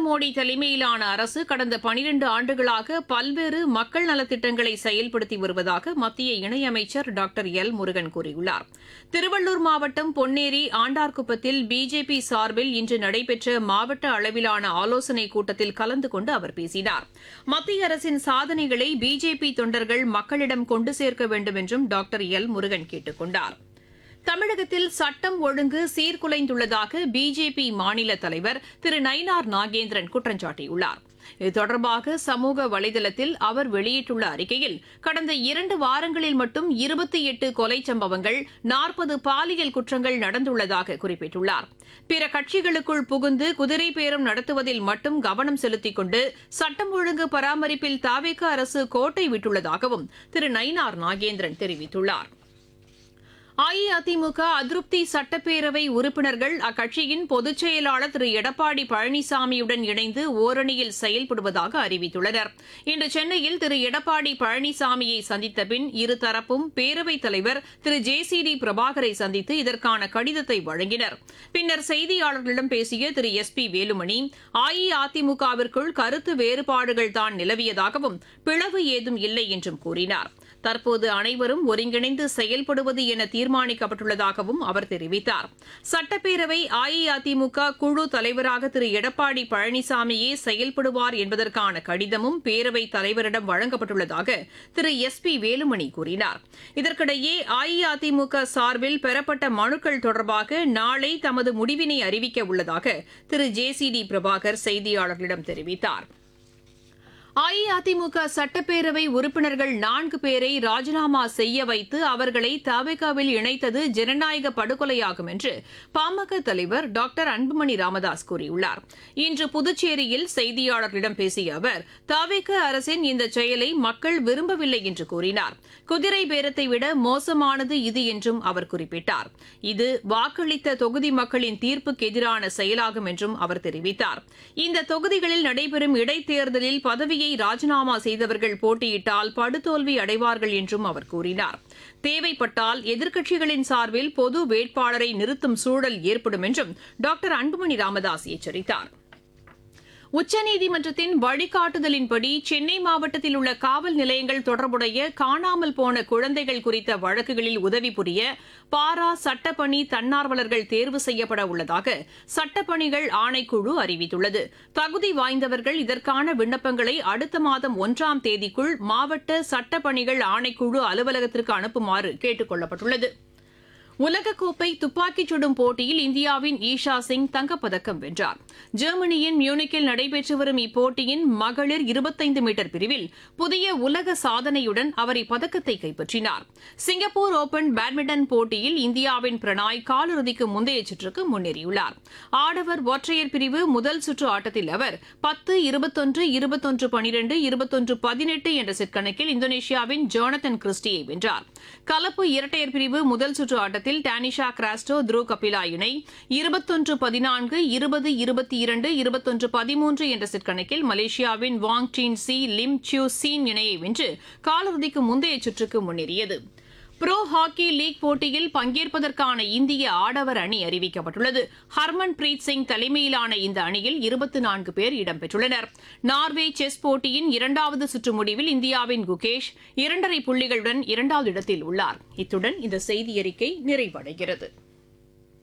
மோடி தலைமையிலான அரசு கடந்த பனிரண்டு ஆண்டுகளாக பல்வேறு மக்கள் நலத்திட்டங்களை செயல்படுத்தி வருவதாக மத்திய இணையமைச்சர் டாக்டர் எல் முருகன் கூறியுள்ளார் திருவள்ளூர் மாவட்டம் பொன்னேரி ஆண்டார்குப்பத்தில் பிஜேபி சார்பில் இன்று நடைபெற்ற மாவட்ட அளவிலான ஆலோசனைக் கூட்டத்தில் கலந்து கொண்டு அவர் பேசினார் மத்திய அரசின் சாதனைகளை பிஜேபி தொண்டர்கள் மக்களிடம் கொண்டு சேர்க்க வேண்டும் என்றும் டாக்டர் எல் முருகன் கேட்டுக் கொண்டார் தமிழகத்தில் சட்டம் ஒழுங்கு சீர்குலைந்துள்ளதாக பிஜேபி மாநில தலைவர் திரு நயினார் நாகேந்திரன் குற்றம் சாட்டியுள்ளார் இது தொடர்பாக சமூக வலைதளத்தில் அவர் வெளியிட்டுள்ள அறிக்கையில் கடந்த இரண்டு வாரங்களில் மட்டும் இருபத்தி எட்டு கொலை சம்பவங்கள் நாற்பது பாலியல் குற்றங்கள் நடந்துள்ளதாக குறிப்பிட்டுள்ளார் பிற கட்சிகளுக்குள் புகுந்து குதிரை பேரம் நடத்துவதில் மட்டும் கவனம் செலுத்திக் கொண்டு சட்டம் ஒழுங்கு பராமரிப்பில் தாவேக அரசு கோட்டை விட்டுள்ளதாகவும் திரு நயினார் நாகேந்திரன் தெரிவித்துள்ளார் அஇஅதிமுக அதிருப்தி சட்டப்பேரவை உறுப்பினர்கள் அக்கட்சியின் பொதுச் செயலாளர் திரு எடப்பாடி பழனிசாமியுடன் இணைந்து ஓரணியில் செயல்படுவதாக அறிவித்துள்ளனர் இன்று சென்னையில் திரு எடப்பாடி பழனிசாமியை சந்தித்த பின் இருதரப்பும் பேரவைத் தலைவர் திரு ஜே சி டி பிரபாகரை சந்தித்து இதற்கான கடிதத்தை வழங்கினர் பின்னர் செய்தியாளர்களிடம் பேசிய திரு எஸ் பி வேலுமணி அஇஅதிமுகவிற்குள் கருத்து வேறுபாடுகள் தான் நிலவியதாகவும் பிளவு ஏதும் இல்லை என்றும் கூறினார் தற்போது அனைவரும் ஒருங்கிணைந்து செயல்படுவது என தீர்மானிக்கப்பட்டுள்ளதாகவும் அவர் தெரிவித்தார் சட்டப்பேரவை அஇஅதிமுக குழு தலைவராக திரு எடப்பாடி பழனிசாமியே செயல்படுவார் என்பதற்கான கடிதமும் பேரவைத் தலைவரிடம் வழங்கப்பட்டுள்ளதாக திரு எஸ் பி வேலுமணி கூறினார் இதற்கிடையே அஇஅதிமுக சார்பில் பெறப்பட்ட மனுக்கள் தொடர்பாக நாளை தமது முடிவினை அறிவிக்க உள்ளதாக திரு ஜே சி டி பிரபாகர் செய்தியாளர்களிடம் தெரிவித்தார் அஇஅதிமுக சட்டப்பேரவை உறுப்பினர்கள் நான்கு பேரை ராஜினாமா செய்ய வைத்து அவர்களை தவிகாவில் இணைத்தது ஜனநாயக படுகொலையாகும் என்று பாமக தலைவர் டாக்டர் அன்புமணி ராமதாஸ் கூறியுள்ளார் இன்று புதுச்சேரியில் செய்தியாளர்களிடம் பேசிய அவர் தவிக அரசின் இந்த செயலை மக்கள் விரும்பவில்லை என்று கூறினார் குதிரை பேரத்தை விட மோசமானது இது என்றும் அவர் குறிப்பிட்டார் இது வாக்களித்த தொகுதி மக்களின் தீர்ப்புக்கு எதிரான செயலாகும் என்றும் அவர் தெரிவித்தார் இந்த தொகுதிகளில் நடைபெறும் இடைத்தேர்தலில் பதவியை ராஜினாமா செய்தவர்கள் போட்டியிட்டால் படுதோல்வி அடைவார்கள் என்றும் அவர் கூறினார் தேவைப்பட்டால் எதிர்க்கட்சிகளின் சார்பில் பொது வேட்பாளரை நிறுத்தும் சூழல் ஏற்படும் என்றும் டாக்டர் அன்புமணி ராமதாஸ் எச்சரித்தார் உச்சநீதிமன்றத்தின் வழிகாட்டுதலின்படி சென்னை மாவட்டத்தில் உள்ள காவல் நிலையங்கள் தொடர்புடைய காணாமல் போன குழந்தைகள் குறித்த வழக்குகளில் உதவி புரிய பாரா சட்டப்பணி தன்னார்வலர்கள் தேர்வு செய்யப்பட உள்ளதாக சட்டப்பணிகள் ஆணைக்குழு அறிவித்துள்ளது தகுதி வாய்ந்தவர்கள் இதற்கான விண்ணப்பங்களை அடுத்த மாதம் ஒன்றாம் தேதிக்குள் மாவட்ட சட்டப்பணிகள் ஆணைக்குழு அலுவலகத்திற்கு அனுப்புமாறு கேட்டுக் கொள்ளப்பட்டுள்ளது உலகக்கோப்பை துப்பாக்கிச் சுடும் போட்டியில் இந்தியாவின் ஈஷா சிங் தங்கப்பதக்கம் வென்றார் ஜெர்மனியின் மியூனிக்கில் நடைபெற்று வரும் இப்போட்டியின் மகளிர் இருபத்தைந்து மீட்டர் பிரிவில் புதிய உலக சாதனையுடன் அவர் இப்பதக்கத்தை கைப்பற்றினார் சிங்கப்பூர் ஓபன் பேட்மிண்டன் போட்டியில் இந்தியாவின் பிரணாய் காலிறுதிக்கு முந்தைய சுற்றுக்கு முன்னேறியுள்ளார் ஆடவர் ஒற்றையர் பிரிவு முதல் சுற்று ஆட்டத்தில் அவர் பத்து இருபத்தொன்று இருபத்தொன்று பனிரெண்டு இருபத்தொன்று பதினெட்டு என்ற செட் கணக்கில் இந்தோனேஷியாவின் ஜோனத்தன் கிறிஸ்டியை வென்றார் கலப்பு இரட்டையர் பிரிவு முதல் சுற்று ஆட்டத்தில் டானிஷா கிராஸ்டோ த்ரூ கபிலா இணை இருபத்தொன்று பதினான்கு இருபது இருபத்தி இரண்டு இருபத்தொன்று பதிமூன்று என்ற செட் கணக்கில் மலேசியாவின் வாங் டீன் சி லிம் சியூ சீன் இணையை வென்று காலிறுதிக்கு முந்தைய சுற்றுக்கு முன்னேறியது புரோ ஹாக்கி லீக் போட்டியில் பங்கேற்பதற்கான இந்திய ஆடவர் அணி அறிவிக்கப்பட்டுள்ளது ஹர்மன் பிரீத் சிங் தலைமையிலான இந்த அணியில் இருபத்தி நான்கு பேர் இடம்பெற்றுள்ளனர் நார்வே செஸ் போட்டியின் இரண்டாவது சுற்று முடிவில் இந்தியாவின் குகேஷ் இரண்டரை புள்ளிகளுடன் இரண்டாவது இடத்தில் உள்ளார் இத்துடன் இந்த செய்தியறிக்கை நிறைவடைகிறது